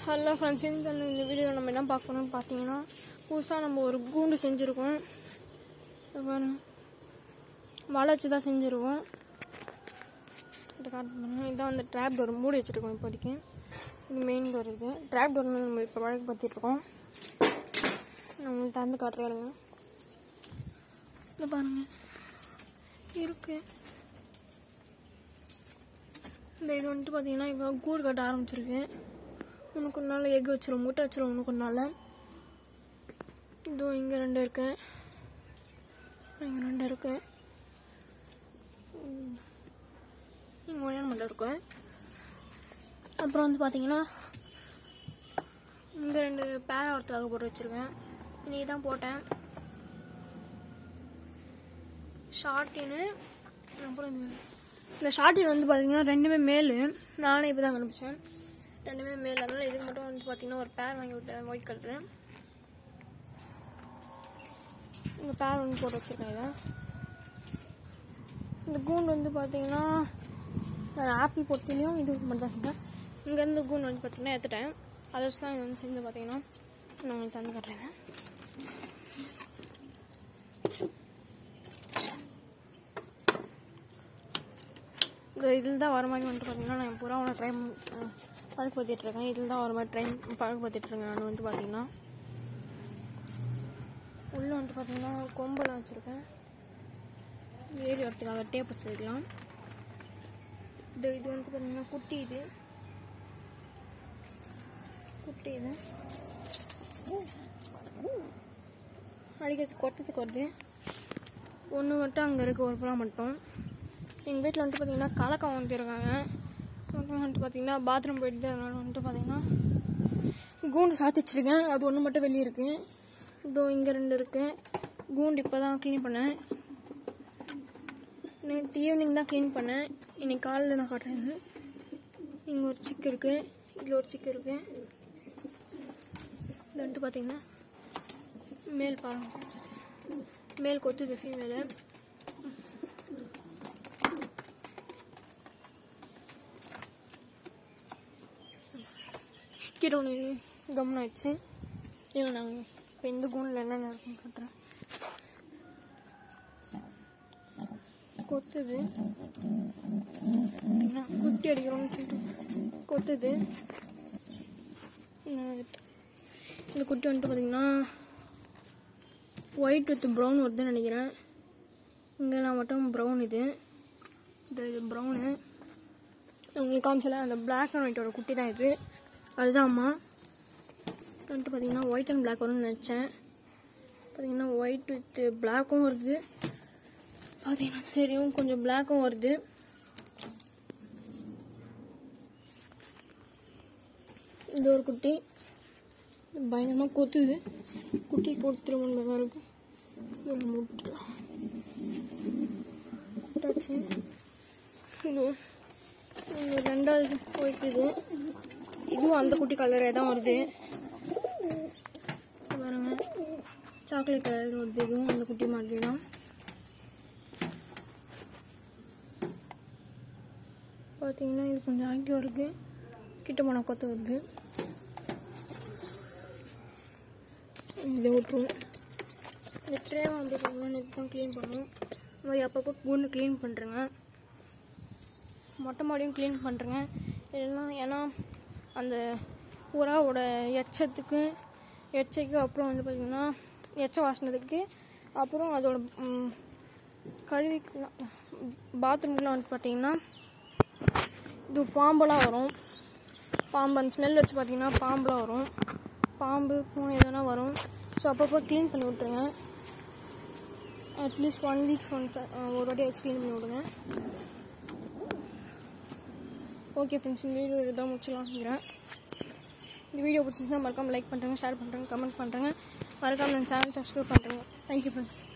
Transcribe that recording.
Hello friends இந்த இந்த வீடியோவில் நம்ம என்ன பார்க்கணும்னு பார்த்தீங்கன்னா புதுசாக நம்ம ஒரு கூண்டு செஞ்சுருக்கோம் இதை பாருங்க வலை வச்சு தான் செஞ்சுருக்கோம் இதை காட்டு பாருங்க இதான் வந்து ட்ராப் டோர் மூடி வச்சுருக்கோம் இப்போதைக்கு இது மெயின் டோர் இது ட்ராப் டோர் நம்ம இப்போ வழக்கப்படுத்திட்டுருக்கோம் நான் உங்களுக்கு திறந்து காட்டுறேன் இதை பாருங்க இருக்கு இந்த இது வந்துட்டு பார்த்தீங்கன்னா இப்போ கூடு கட்ட ஆரம்பிச்சிருக்கு இன்னும் கொஞ்ச நாள் எக் வச்சிரும் முட்டை வச்சிரும் இன்னும் கொஞ்ச நாள் இதோ இங்கே ரெண்டு இருக்கு இங்கே ரெண்டு இருக்கு ம். இங்கே ஒரே மட்டும் இருக்கு அப்புறம் வந்து பார்த்தீங்கன்னா இங்கே ரெண்டு பேரா ஒருத்தாக போட்டு வச்சுருக்கேன் இன்னைக்கு தான் போட்டேன் ஷார்ட்டின்னு அப்புறம் இந்த- இந்த ஷார்ட்டின் வந்து பார்த்தீங்கன்னா ரெண்டுமே மேலு நானே இப்போ தான் கண்டுபிடிச்சேன் ரெண்டுமே மேல் அதனால இதுக்கு மட்டும் வந்து பார்த்தீங்கன்னா ஒரு பேர் வாங்கி விட்டேன் ஒயிட் கலரு இந்த பேர் வந்து போட்டு வச்சுருக்கேன் இதை இந்த கூண்டு வந்து பார்த்தீங்கன்னா நான் ஆப்பிள் பொட்டிலையும் இது மட்டும் தான் செஞ்சேன் இங்கேருந்து கூண்டு வந்து பார்த்தீங்கன்னா எடுத்துட்டேன் அதை வச்சு தான் இது வந்து செஞ்சு பார்த்தீங்கன்னா நான் உங்களுக்கு தந்து காட்டுறேன் இந்த இதில் தான் வர மாதிரி வந்துட்டு பார்த்தீங்கன்னா நான் பூரா அவனை ட்ரைன் பழக்கப்படுத்திட்டு இருக்கேன் இதில் தான் வர மாதிரி ட்ரெயின் பழக்கப்படுத்திட்டு இருக்கேன் நான் வந்து பார்த்தீங்கன்னா உள்ளே வந்துட்டு பார்த்தீங்கன்னா கொம்பெல்லாம் வச்சுருக்கேன் ஏறி வரத்துக்காக டேப் வச்சுருக்கலாம் இது இது வந்து பார்த்தீங்கன்னா குட்டி இது குட்டி இது அடிக்கிறதுக்கு கொட்டத்துக்கு வருது ஒன்று மட்டும் அங்கே இருக்குது ஒரு புறா மட்டும் எங்கள் வீட்டில் வந்துட்டு பார்த்தீங்கன்னா கலக்கம் வந்துருக்காங்க அப்புறம் வந்துட்டு பார்த்தீங்கன்னா பாத்ரூம் போயிட்டு அதனால வந்துட்டு பார்த்தீங்கன்னா கூண்டு சாத்தி வச்சிருக்கேன் அது ஒன்று மட்டும் வெளியே இருக்கு இதோ இங்கே ரெண்டு இருக்கு கூண்டு இப்போ தான் க்ளீன் பண்ணேன் நேற்று ஈவினிங் தான் க்ளீன் பண்ணேன் இன்னைக்கு காலையில் நான் காட்டுறேன் இது. இங்கே ஒரு சிக்கு இருக்கு இதில் ஒரு சிக்கு இருக்கு இது வந்துட்டு பார்த்தீங்கன்னா மேல் பாருங்க மேல் கொத்துது ஃபீமேலு கீழே ஒன்று கம்முன்னு ஆயிடுச்சு இல்லை நாங்கள் இப்போ இந்த கூண்டில் என்னென்ன இருக்குன்னு காட்டுறேன் கொத்துது பார்த்தீங்கன்னா குட்டி அடிக்கிறோம்னு சொல்லிட்டு கொத்துது இந்த- இந்த குட்டி வந்துட்டு பார்த்தீங்கன்னா ஒயிட் வித் ப்ரௌன் வருதுன்னு நினைக்கிறேன் இங்கே நான் மட்டும் ப்ரௌன் இது இது இது ப்ரௌனு உங்களுக்கு காமிச்சல அந்த பிளாக் அண்ட் ஒயிட்டோட குட்டி தான் இது அதுதான் அம்மா வந்துட்டு பார்த்தீங்கன்னா ஒயிட் அண்ட் பிளாக் வரும்னு நினச்சேன் பார்த்தீங்கன்னா ஒயிட் வித் பிளாக்கும் வருது பார்த்தீங்கன்னா தெரியும் கொஞ்சம் பிளாக்கும் வருது இது ஒரு குட்டி பயங்கரமாக கொத்துது குட்டி கொடுத்துருவோம் தான் இருக்கு இதில் முட்டுலாம் முட்டாச்சு இது இது ரெண்டாவது ஒயிட் இது இதுவும் அந்த குட்டி கலரே தான் வருது இது பாருங்க சாக்லேட் கலர் வருது இதுவும் அந்த குட்டி மாதிரி தான் பார்த்தீங்கன்னா இது கொஞ்சம் ஆக்டிவாக இருக்கு கிட்ட போனால் கொத்து வருது இதை விட்டுருவோம் இந்த ட்ரேவை வந்து நேற்று தான் க்ளீன் பண்ணுவோம் இந்த மாதிரி அப்பப்போ கூண்டு க்ளீன் பண்ணுறேங்க மொட்டை மாடியும் க்ளீன் பண்ணுறேங்க இதெல்லாம் ஏன்னா அந்த புறாவோட எச்சத்துக்கு எச்சைக்கு அப்புறம் வந்து பார்த்திங்கன்னா எச்ச வாசனத்துக்கு அப்புறம் அதோட ம், கழுவிக்கலாம் பாத்ரூம்லாம் வந்து பார்த்திங்கன்னா இது பாம்பெல்லாம் வரும் பாம்பு அந்த ஸ்மெல் வச்சு பார்த்தீங்கன்னா பாம்புலாம் வரும் பாம்பு பூனை எதனா வரும் ஸோ அப்பப்போ க்ளீன் பண்ணி விட்ருங்க அட்லீஸ்ட் ஒன் வீக் ஒன் ஒரு வாட்டி வச்சு க்ளீன் பண்ணி விடுங்க ஓகே ஃப்ரெண்ட்ஸ் இந்த வீடியோ இதான் முடிச்சலாம்ங்கிறேன் இந்த வீடியோ பிடிச்சிருந்தா மறக்காம லைக் பண்ணுறேங்க ஷேர் பண்ணுறேங்க கமெண்ட் பண்ணுறேங்க மறக்காம நம்ம சேனல் சப்ஸ்கிரைப் பண்ணுறேங்க தேங்க்யூ ஃப்ரெண்ட்ஸ்